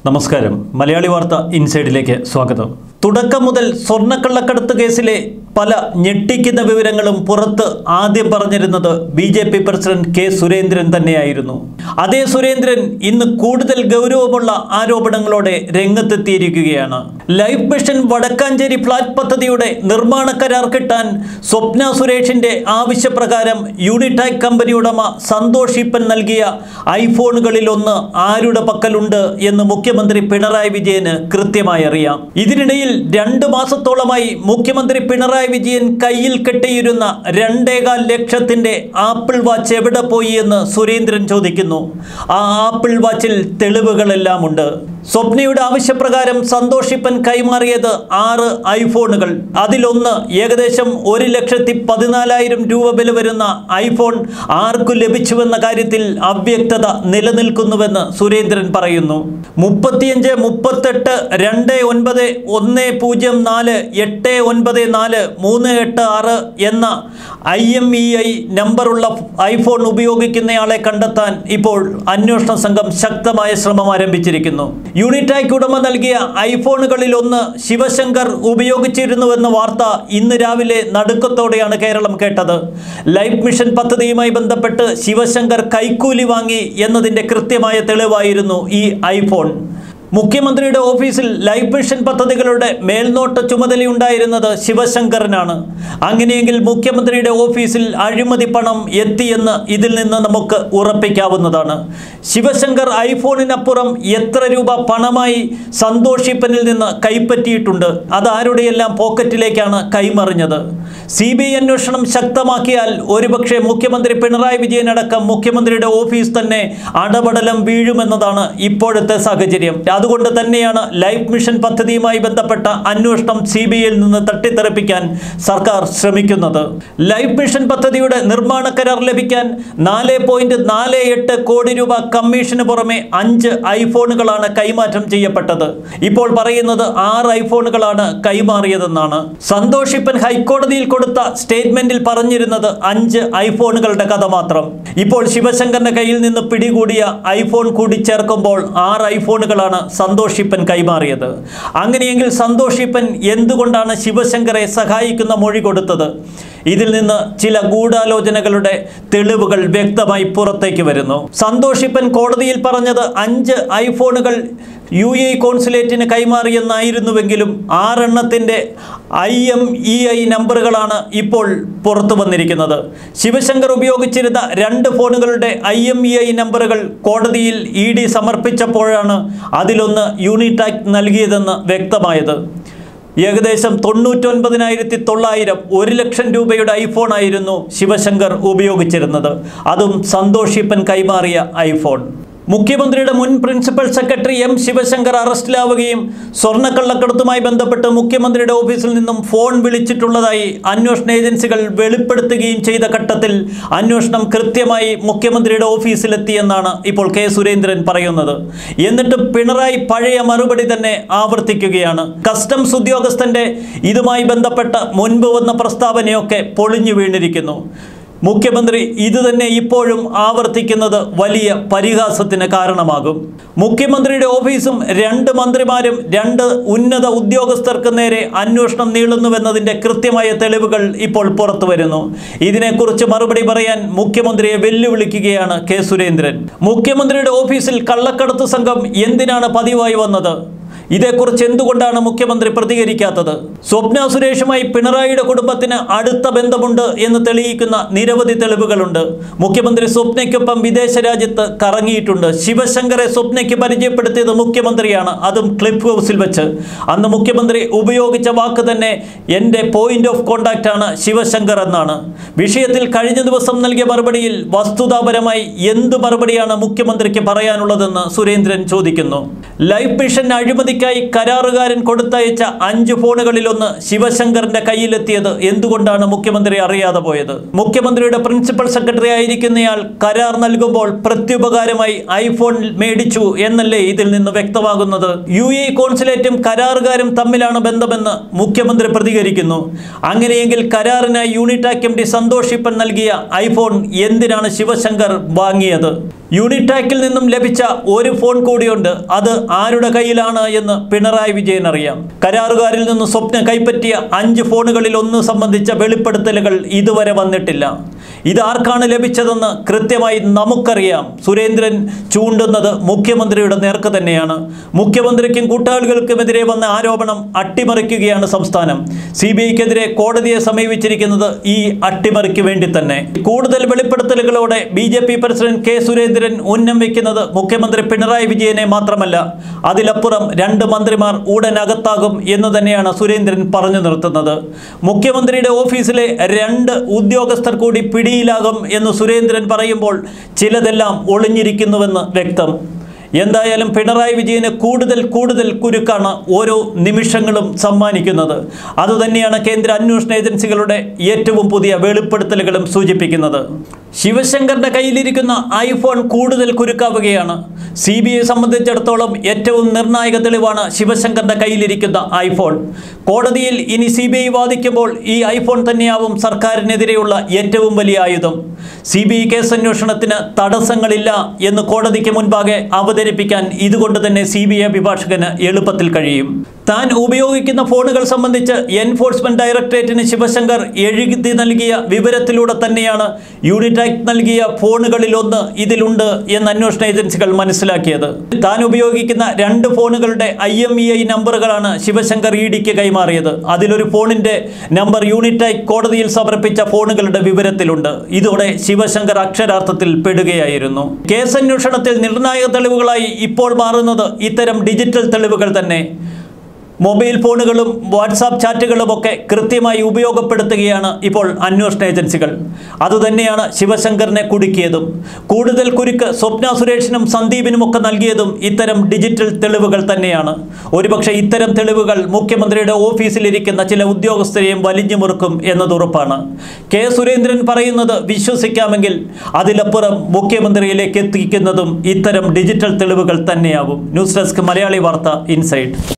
നമസ്കാരം മലയാളി വാർത്ത ഇൻസൈഡിലേക്ക് സ്വാഗതം തുടക്കം മുതൽ സ്വർണ്ണക്കള്ളക്കടത്ത് കേസിലെ പല ഞെട്ടിക്കുന്ന വിവരങ്ങളും പുറത്ത് ആദ്യം പറഞ്ഞിരുന്നത് B J P president K Surendran തന്നെയായിരുന്നു അതേ സുരേന്ദ്രൻ ഇന്ന് കൂടുതൽ ഗൗരവമുള്ള ആരോപണങ്ങളോടെ രംഗത്തെത്തിയിരിക്കുകയാണ് ലൈഫ് മിഷൻ വടക്കാഞ്ചേരി ഫ്ലാറ്റ് പദ്ധതിയുടെ നിർമ്മാണ കരാർ കിട്ടാൻ സ്വപ്ന സുരേഷിന്റെ ആവശ്യപ്രകാരം യൂണിടാക് കമ്പനി ഉടമ സന്തോഷ് ഈപ്പൻ നൽകിയ ഐഫോണുകളിൽ ഒന്ന് ആരുടെ പക്കലുണ്ട് എന്ന് മുഖ്യമന്ത്രി പിണറായി വിജയന് കൃത്യമായി അറിയാം ഇതിനിടയിൽ രണ്ട് മാസത്തോളമായി മുഖ്യമന്ത്രി പിണറായി വിജയൻ കയ്യിൽ കെട്ടിയിരുന്ന രണ്ടേകാൽ ലക്ഷത്തിന്റെ ആപ്പിൾ വാച്ച് എവിടെ പോയി എന്ന് സുരേന്ദ്രൻ ചോദിക്കുന്നു ആ ആപ്പിൾ വാച്ചിൽ തെളിവുകളെല്ലാം ഉണ്ട് സ്വപ്നയുടെ ആവശ്യപ്രകാരം സന്തോഷിപ്പൻ കൈമാറിയത് ആറ് ഐഫോണുകൾ അതിലൊന്ന് ഏകദേശം ഒരു ലക്ഷത്തി പതിനാലായിരം രൂപ വില വരുന്ന ഐഫോൺ ആർക്കു ലഭിച്ചുവെന്ന കാര്യത്തിൽ അവ്യക്തത നിലനിൽക്കുന്നുവെന്ന് സുരേന്ദ്രൻ പറയുന്നു മുപ്പത്തിയഞ്ച് മുപ്പത്തെട്ട് രണ്ട് ഒൻപത് ഒന്ന് പൂജ്യം നാല് എട്ട് ഒൻപത് നാല് മൂന്ന് എട്ട് ആറ് എന്ന ഐ എം ഇ ഐ നമ്പറുള്ള ഐഫോൺ ഉപയോഗിക്കുന്നയാളെ കണ്ടെത്താൻ ഇപ്പോൾ അന്വേഷണ സംഘം ശക്തമായ ശ്രമം ആരംഭിച്ചിരിക്കുന്നു യൂണിറ്റാക്ക് ഉടമ നൽകിയ ഐഫോണുകളിൽ ഒന്ന് ശിവശങ്കർ ഉപയോഗിച്ചിരുന്നുവെന്ന വാർത്ത ഇന്ന് രാവിലെ നടുക്കത്തോടെയാണ് കേരളം കേട്ടത് ലൈഫ് മിഷൻ പദ്ധതിയുമായി ബന്ധപ്പെട്ട് ശിവശങ്കർ കൈക്കൂലി വാങ്ങി എന്നതിൻ്റെ കൃത്യമായ തെളിവായിരുന്നു ഈ ഐഫോൺ മുഖ്യമന്ത്രിയുടെ ഓഫീസിൽ ലൈഫ് മിഷൻ പദ്ധതികളുടെ മേൽനോട്ട ചുമതലയുണ്ടായിരുന്നത് ശിവശങ്കറിനാണ് അങ്ങനെയെങ്കിൽ മുഖ്യമന്ത്രിയുടെ ഓഫീസിൽ അഴിമതി പണം എത്തിയെന്ന് ഇതിൽ നിന്ന് നമുക്ക് ഉറപ്പിക്കാവുന്നതാണ് ശിവശങ്കർ ഐഫോണിനപ്പുറം എത്ര രൂപ പണമായി സന്തോഷിപ്പനിൽ നിന്ന് കൈപ്പറ്റിയിട്ടുണ്ട് അതാരുടെയെല്ലാം പോക്കറ്റിലേക്കാണ് കൈമറിഞ്ഞത് സി ബി ഐ അന്വേഷണം ശക്തമാക്കിയാൽ ഒരുപക്ഷെ മുഖ്യമന്ത്രി പിണറായി വിജയൻ അടക്കം മുഖ്യമന്ത്രിയുടെ ഓഫീസ് തന്നെ അടപടലം വീഴുമെന്നതാണ് ഇപ്പോഴത്തെ സാഹചര്യം അതുകൊണ്ട് തന്നെയാണ് ലൈഫ് മിഷൻ പദ്ധതിയുമായി ബന്ധപ്പെട്ട അന്വേഷണം സി ബി ഐയിൽ നിന്ന് തട്ടിത്തെറിപ്പിക്കാൻ സർക്കാർ ശ്രമിക്കുന്നത് ലൈഫ് മിഷൻ പദ്ധതിയുടെ നിർമ്മാണ കരാർ ലഭിക്കാൻ നാല് പോയിന്റ് നാല് എട്ട് കോടി രൂപ കമ്മീഷന് പുറമെ അഞ്ച് ഐഫോണുകളാണ് കൈമാറ്റം ചെയ്യപ്പെട്ടത് ഇപ്പോൾ പറയുന്നത് ആറ് ഐഫോണുകളാണ് കൈമാറിയതെന്നാണ് സന്തോഷിപ്പൻ ഹൈക്കോടതിയിൽ കൊടുത്ത സ്റ്റേറ്റ്മെന്റിൽ പറഞ്ഞിരുന്നത് അഞ്ച് ഐഫോണുകളുടെ കഥ മാത്രം ഇപ്പോൾ ശിവശങ്കറിന്റെ കയ്യിൽ നിന്ന് പിടികൂടിയ ഐഫോൺ കൂടി ചേർക്കുമ്പോൾ ആറ് ഐഫോണുകളാണ് സന്തോഷിപ്പൻ കൈമാറിയത് അങ്ങനെയെങ്കിൽ സന്തോഷിപ്പൻ എന്തുകൊണ്ടാണ് ശിവശങ്കറെ സഹായിക്കുന്ന മൊഴി കൊടുത്തത് ഇതിൽ നിന്ന് ചില ഗൂഢാലോചനകളുടെ തെളിവുകൾ വ്യക്തമായി പുറത്തേക്ക് വരുന്നു സന്തോഷിപ്പൻ കോടതിയിൽ പറഞ്ഞത് അഞ്ച് ഐഫോണുകൾ യു എ കോൺസുലേറ്റിന് കൈമാറിയെന്നായിരുന്നുവെങ്കിലും ആറെണ്ണത്തിൻ്റെ ഐ എം ഇ ഐ നമ്പറുകളാണ് ഇപ്പോൾ പുറത്തു വന്നിരിക്കുന്നത് ശിവശങ്കർ ഉപയോഗിച്ചിരുന്ന രണ്ട് ഫോണുകളുടെ ഐ എം ഇ ഐ നമ്പറുകൾ കോടതിയിൽ ഇ ഡി സമർപ്പിച്ചപ്പോഴാണ് അതിലൊന്ന് യൂണിടാക് നൽകിയതെന്ന് വ്യക്തമായത് ഏകദേശം തൊണ്ണൂറ്റൊൻപതിനായിരത്തി തൊള്ളായിരം ഒരു ലക്ഷം രൂപയുടെ ഐഫോൺ ആയിരുന്നു ശിവശങ്കർ ഉപയോഗിച്ചിരുന്നത് അതും സന്തോഷിപ്പൻ കൈമാറിയ ഐഫോൺ മുഖ്യമന്ത്രിയുടെ മുൻ പ്രിൻസിപ്പൽ സെക്രട്ടറി എം ശിവശങ്കർ അറസ്റ്റിലാവുകയും സ്വർണ്ണക്കള്ളക്കടത്തുമായി ബന്ധപ്പെട്ട് മുഖ്യമന്ത്രിയുടെ ഓഫീസിൽ നിന്നും ഫോൺ വിളിച്ചിട്ടുള്ളതായി അന്വേഷണ ഏജൻസികൾ വെളിപ്പെടുത്തുകയും ചെയ്ത ഘട്ടത്തിൽ അന്വേഷണം കൃത്യമായി മുഖ്യമന്ത്രിയുടെ ഓഫീസിലെത്തിയെന്നാണ് ഇപ്പോൾ കെ സുരേന്ദ്രൻ പറയുന്നത് എന്നിട്ട് പിണറായി പഴയ മറുപടി തന്നെ ആവർത്തിക്കുകയാണ് കസ്റ്റംസ് ഉദ്യോഗസ്ഥന്റെ ഇതുമായി ബന്ധപ്പെട്ട മുൻപ് വന്ന പ്രസ്താവനയൊക്കെ പൊളിഞ്ഞു വീണിരിക്കുന്നു മുഖ്യമന്ത്രി ഇത് തന്നെ ഇപ്പോഴും ആവർത്തിക്കുന്നത് വലിയ പരിഹാസത്തിന് കാരണമാകും മുഖ്യമന്ത്രിയുടെ ഓഫീസും രണ്ട് മന്ത്രിമാരും രണ്ട് ഉന്നത ഉദ്യോഗസ്ഥർക്ക് നേരെ അന്വേഷണം നീളുന്നുവെന്നതിൻ്റെ കൃത്യമായ തെളിവുകൾ ഇപ്പോൾ പുറത്തു വരുന്നു ഇതിനെക്കുറിച്ച് മറുപടി പറയാൻ മുഖ്യമന്ത്രിയെ വെല്ലുവിളിക്കുകയാണ് കെ സുരേന്ദ്രൻ മുഖ്യമന്ത്രിയുടെ ഓഫീസിൽ കള്ളക്കടത്ത് സംഘം എന്തിനാണ് പതിവായി വന്നത് ഇതേക്കുറിച്ച് എന്തുകൊണ്ടാണ് മുഖ്യമന്ത്രി പ്രതികരിക്കാത്തത് സ്വപ്ന സുരേഷുമായി പിണറായിയുടെ കുടുംബത്തിന് അടുത്ത ബന്ധമുണ്ട് എന്ന് തെളിയിക്കുന്ന നിരവധി തെളിവുകളുണ്ട് മുഖ്യമന്ത്രി സ്വപ്നയ്ക്കൊപ്പം വിദേശ രാജ്യത്ത് കറങ്ങിയിട്ടുണ്ട് ശിവശങ്കറെ സ്വപ്നയ്ക്ക് പരിചയപ്പെടുത്തിയത് മുഖ്യമന്ത്രിയാണ് അതും ക്ലിഫ് ഹൗസിൽ വെച്ച് അന്ന് മുഖ്യമന്ത്രി ഉപയോഗിച്ച വാക്ക് തന്നെ എൻ്റെ പോയിന്റ് ഓഫ് കോണ്ടാക്റ്റ് ആണ് ശിവശങ്കർ എന്നാണ് വിഷയത്തിൽ കഴിഞ്ഞ ദിവസം നൽകിയ മറുപടിയിൽ വസ്തുതാപരമായി എന്ത് മറുപടിയാണ് മുഖ്യമന്ത്രിക്ക് പറയാനുള്ളതെന്ന് സുരേന്ദ്രൻ ചോദിക്കുന്നു ലൈഫ് മിഷൻ അഴിമതി പദ്ധതിക്കായി കരാറുകാരൻ കൊടുത്തയച്ച അഞ്ച് ഫോണുകളിലൊന്ന് ശിവശങ്കറിന്റെ കയ്യിലെത്തിയത് എന്തുകൊണ്ടാണ് മുഖ്യമന്ത്രി അറിയാതെ പോയത് മുഖ്യമന്ത്രിയുടെ പ്രിൻസിപ്പൽ സെക്രട്ടറി ആയിരിക്കുന്നയാൾ കരാർ നൽകുമ്പോൾ പ്രത്യുപകാരമായി ഐഫോൺ മേടിച്ചു എന്നല്ലേ ഇതിൽ നിന്ന് വ്യക്തമാകുന്നത് യു എ കോൺസുലേറ്റും കരാറുകാരും തമ്മിലാണ് ബന്ധമെന്ന് മുഖ്യമന്ത്രി പ്രതികരിക്കുന്നു അങ്ങനെയെങ്കിൽ കരാറിനായി Unitac M D Santhosh Eapen നൽകിയ ഐഫോൺ എന്തിനാണ് ശിവശങ്കർ വാങ്ങിയത് യൂണിടാക്കിൽ നിന്നും ലഭിച്ച ഒരു ഫോൺ കൂടിയുണ്ട് അത് ആരുടെ കയ്യിലാണ് എന്ന് പിണറായി വിജയൻ അറിയാം കരാറുകാരിൽ നിന്ന് സ്വപ്ന കൈപ്പറ്റിയ അഞ്ച് ഫോണുകളിൽ ഒന്ന് സംബന്ധിച്ച വെളിപ്പെടുത്തലുകൾ ഇതുവരെ വന്നിട്ടില്ല ഇത് ആർക്കാണ് ലഭിച്ചതെന്ന് കൃത്യമായി നമുക്കറിയാം സുരേന്ദ്രൻ ചൂണ്ടുന്നത് മുഖ്യമന്ത്രിയുടെ നേർക്ക് തന്നെയാണ് മുഖ്യമന്ത്രിക്കും കൂട്ടാളികൾക്കുമെതിരെ വന്ന ആരോപണം അട്ടിമറിക്കുകയാണ് സംസ്ഥാനം സി ബി ഐക്കെതിരെ കോടതിയെ സമീപിച്ചിരിക്കുന്നത് ഈ അട്ടിമറിക്ക് വേണ്ടി തന്നെ കൂടുതൽ വെളിപ്പെടുത്തലുകളോടെ B J P president K Surendran ഉന്നം വയ്ക്കുന്നത് മുഖ്യമന്ത്രി പിണറായി വിജയനെ മാത്രമല്ല അതിലപ്പുറം രണ്ട് മന്ത്രിമാർ ഉടൻ അകത്താകും എന്ന് തന്നെയാണ് സുരേന്ദ്രൻ പറഞ്ഞു നിർത്തുന്നത് മുഖ്യമന്ത്രിയുടെ ഓഫീസിലെ രണ്ട് ഉദ്യോഗസ്ഥർ കൂടി പിടിയിലാകും എന്ന് സുരേന്ദ്രൻ പറയുമ്പോൾ ചിലതെല്ലാം ഒളിഞ്ഞിരിക്കുന്നുവെന്ന് വ്യക്തം എന്തായാലും പിണറായി വിജയന് കൂടുതൽ കൂടുതൽ കുരുക്കാണ് ഓരോ നിമിഷങ്ങളും സമ്മാനിക്കുന്നത് അതുതന്നെയാണ് കേന്ദ്ര അന്വേഷണ ഏജൻസികളുടെ ഏറ്റവും പുതിയ വെളിപ്പെടുത്തലുകളും സൂചിപ്പിക്കുന്നത് ശിവശങ്കറിന്റെ കയ്യിലിരിക്കുന്ന ഐഫോൺ കൂടുതൽ കുരുക്കാവുകയാണ് സി ബി ഐ സംബന്ധിച്ചിടത്തോളം ഏറ്റവും നിർണായക തെളിവാണ് ശിവശങ്കറിന്റെ കയ്യിലിരിക്കുന്ന ഐഫോൺ കോടതിയിൽ ഇനി സി ബി ഐ വാദിക്കുമ്പോൾ ഈ ഐഫോൺ തന്നെയാവും സർക്കാരിനെതിരെയുള്ള ഏറ്റവും വലിയ ആയുധം സി ബി ഐ കേസ് അന്വേഷണത്തിന് തടസ്സങ്ങളില്ല എന്ന് കോടതിക്ക് മുൻപാകെ അവതരിപ്പിക്കാൻ ഇതുകൊണ്ട് തന്നെ സി ബി ഐ അഭിഭാഷകന് എളുപ്പത്തിൽ കഴിയും താൻ ഉപയോഗിക്കുന്ന ഫോണുകൾ സംബന്ധിച്ച് എൻഫോഴ്സ്മെന്റ് ഡയറക്ടറേറ്റിന് ശിവശങ്കർ എഴുതി നൽകിയ വിവരത്തിലൂടെ തന്നെയാണ് യൂണിടാക് നൽകിയ ഫോണുകളിലൊന്ന് ഇതിലുണ്ട് എന്ന് അന്വേഷണ ഏജൻസികൾ മനസ്സിലാക്കിയത് താൻ ഉപയോഗിക്കുന്ന രണ്ട് ഫോണുകളുടെ ഐ എം ഇ ഐ നമ്പറുകളാണ് ശിവശങ്കർ ഇ ഡിക്ക് കൈമാറിയത് അതിലൊരു ഫോണിന്റെ നമ്പർ യൂണിറ്റായി കോടതിയിൽ സമർപ്പിച്ച ഫോണുകളുടെ വിവരത്തിലുണ്ട് ഇതോടെ ശിവശങ്കർ അക്ഷരാർത്ഥത്തിൽ പെടുകയായിരുന്നു കേസന്വേഷണത്തിൽ നിർണായക തെളിവുകളായി ഇപ്പോൾ മാറുന്നത് ഇത്തരം ഡിജിറ്റൽ തെളിവുകൾ തന്നെ മൊബൈൽ ഫോണുകളും വാട്സാപ്പ് ചാറ്റുകളും ഒക്കെ കൃത്യമായി ഉപയോഗപ്പെടുത്തുകയാണ് ഇപ്പോൾ അന്വേഷണ ഏജൻസികൾ അതുതന്നെയാണ് ശിവശങ്കറിനെ കുടുക്കിയതും കൂടുതൽ കുരുക്ക് സ്വപ്ന സുരേഷിനും സന്ദീപിനും ഒക്കെ നൽകിയതും ഇത്തരം ഡിജിറ്റൽ തെളിവുകൾ തന്നെയാണ് ഒരുപക്ഷെ ഇത്തരം തെളിവുകൾ മുഖ്യമന്ത്രിയുടെ ഓഫീസിലിരിക്കുന്ന ചില ഉദ്യോഗസ്ഥരെയും വലിഞ്ഞു മുറുക്കും എന്നത് ഉറപ്പാണ് കെ സുരേന്ദ്രൻ പറയുന്നത് വിശ്വസിക്കാമെങ്കിൽ അതിലപ്പുറം മുഖ്യമന്ത്രിയിലേക്ക് എത്തിക്കുന്നതും ഇത്തരം ഡിജിറ്റൽ തെളിവുകൾ തന്നെയാവും ന്യൂസ് ഡെസ്ക് മലയാളി വാർത്ത ഇൻസൈഡ്